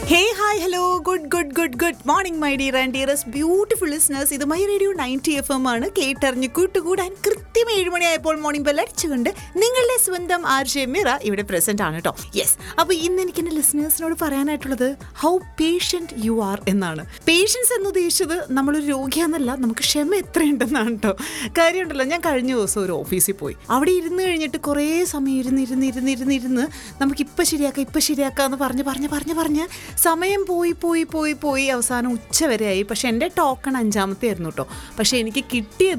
hey hi hello good good good good morning my dear and dearest beautiful listeners ഇത് my radio ninety F M ആണ് കേട്ടറിഞ്ഞ് കൂട്ടുകൂടാൻ കൃത്യം ഏഴ് മണിയായപ്പോൾ മോർണിംഗ് ബെൽ അടിച്ചുകൊണ്ട് നിങ്ങളുടെ സ്വന്തം ആർ ജെ മിറ ഇവിടെ പ്രസന്റ് ആണ് കേട്ടോ യെസ് അപ്പോൾ ഇന്ന് എനിക്ക് എൻ്റെ ലിസ്ണേഴ്സിനോട് പറയാനായിട്ടുള്ളത് ഹൗ പേഷ്യൻറ്റ് യു ആർ എന്നാണ് പേഷ്യൻസ് എന്ന് ഉദ്ദേശിച്ചത് നമ്മളൊരു രോഗിയാന്നല്ല നമുക്ക് ക്ഷമ എത്രയുണ്ടെന്നാണ് കേട്ടോ കാര്യമുണ്ടല്ലോ ഞാൻ കഴിഞ്ഞ ദിവസം ഒരു ഓഫീസിൽ പോയി അവിടെ ഇരുന്ന് കഴിഞ്ഞിട്ട് കുറേ സമയം ഇരുന്ന് ഇരുന്ന് ഇരുന്ന് ഇരുന്ന് ഇരുന്ന് നമുക്ക് ഇപ്പം ശരിയാക്കാം ഇപ്പം ശരിയാക്കാം എന്ന് പറഞ്ഞ് പറഞ്ഞ് പറഞ്ഞ് പറഞ്ഞ് സമയം പോയി പോയി പോയി പോയി അവസാനം ഉച്ച വരെയായി പക്ഷെ എൻ്റെ ടോക്കൺ അഞ്ചാമത്തെ ആയിരുന്നു കേട്ടോ പക്ഷെ എനിക്ക് കിട്ടിയത്